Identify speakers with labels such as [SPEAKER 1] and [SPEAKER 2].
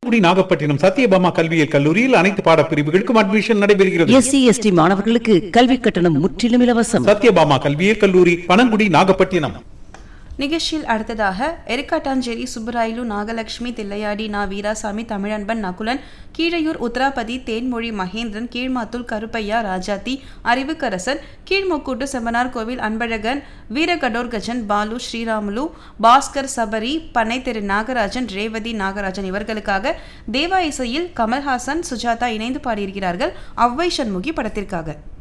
[SPEAKER 1] குடி நாகப்பட்டினம் சத்யபாமா கல்வியியல் கல்லூரியில் அனைத்து பாடப்பிரிவுகளுக்கும் அட்மிஷன் நடைபெறுகிறது
[SPEAKER 2] எஸ்சி எஸ்டி மாணவர்களுக்கு கல்வி கட்டணம் முற்றிலும் இலவசம்
[SPEAKER 1] சத்யபாமா கல்வியியல் கல்லூரி பனங்குடி நாகப்பட்டினம்
[SPEAKER 3] நிகழ்ச்சியில் அடுத்ததாக எரிக்காட்டாஞ்சேரி சுப்பராயலு நாகலட்சுமி தில்லையாடி நா வீராசாமி தமிழன்பன் நகுலன் கீழையூர் உத்தராபதி தேன்மொழி மகேந்திரன் கீழ்மாத்தூர் கருப்பையா ராஜாத்தி அறிவுக்கரசன் கீழ்முக்கூட்டு செம்பனார் கோவில் அன்பழகன் வீரகடோர் கஜன் பாலு ஸ்ரீராமுலு பாஸ்கர் சபரி பண்ணை திரு நாகராஜன் ரேவதி நாகராஜன் இவர்களுக்காக தேவா இசையில் கமல்ஹாசன் சுஜாதா இணைந்து பாடியிருக்கிறார்கள் அவ்வை சண்முகி படத்திற்காக